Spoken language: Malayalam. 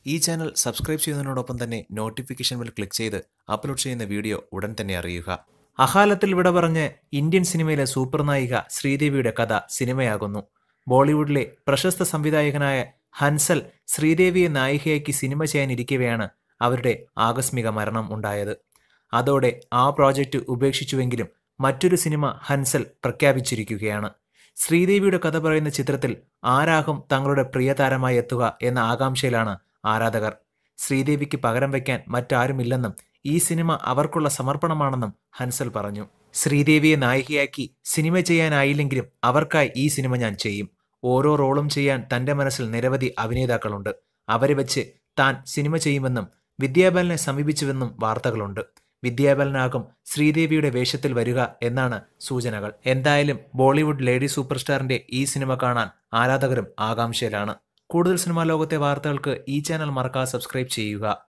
ഈ ചാനൽ സബ്സ്ക്രൈബ് ചെയ്യുന്നതിനോടൊപ്പം തന്നെ നോട്ടിഫിക്കേഷൻ ബെൽ ക്ലിക്ക് ചെയ്ത് അപ്ലോഡ് ചെയ്യുന്ന വീഡിയോ ഉടൻ തന്നെ അറിയുക അകാലത്തിൽ വിട പറഞ്ഞ് ഇന്ത്യൻ സിനിമയിലെ സൂപ്പർ നായിക ശ്രീദേവിയുടെ കഥ സിനിമയാകുന്നു ബോളിവുഡിലെ പ്രശസ്ത സംവിധായകനായ ഹൻസൽ ശ്രീദേവിയെ നായികയാക്കി സിനിമ ചെയ്യാനിരിക്കവെയാണ് അവരുടെ ആകസ്മിക മരണം ഉണ്ടായത് അതോടെ ആ പ്രോജക്റ്റ് ഉപേക്ഷിച്ചുവെങ്കിലും മറ്റൊരു സിനിമ ഹൻസൽ പ്രഖ്യാപിച്ചിരിക്കുകയാണ് ശ്രീദേവിയുടെ കഥ പറയുന്ന ചിത്രത്തിൽ ആരാകും തങ്ങളുടെ പ്രിയ താരമായി എത്തുക എന്ന ആകാംക്ഷയിലാണ് ആരാധകർ ശ്രീദേവിക്ക് പകരം വയ്ക്കാൻ മറ്റാരുമില്ലെന്നും ഈ സിനിമ അവർക്കുള്ള സമർപ്പണമാണെന്നും ഹൻസൽ പറഞ്ഞു ശ്രീദേവിയെ നായികയാക്കി സിനിമ ചെയ്യാനായില്ലെങ്കിലും അവർക്കായി ഈ സിനിമ ഞാൻ ചെയ്യും ഓരോ റോളും ചെയ്യാൻ തന്റെ മനസ്സിൽ നിരവധി അഭിനേതാക്കളുണ്ട് അവരെ വെച്ച് താൻ സിനിമ ചെയ്യുമെന്നും വിദ്യാബാലനെ സമീപിച്ചുവെന്നും വാർത്തകളുണ്ട് വിദ്യാബാലനാകും ശ്രീദേവിയുടെ വേഷത്തിൽ വരിക എന്നാണ് സൂചനകൾ എന്തായാലും ബോളിവുഡ് ലേഡി സൂപ്പർ സ്റ്റാറിന്റെ ഈ സിനിമ കാണാൻ ആരാധകരും ആകാംക്ഷയിലാണ് കൂടുതൽ സിനിമാ ലോകത്തെ വാർത്തകൾക്ക് ഈ ചാനൽ മറക്കാതെ സബ്സ്ക്രൈബ് ചെയ്യുക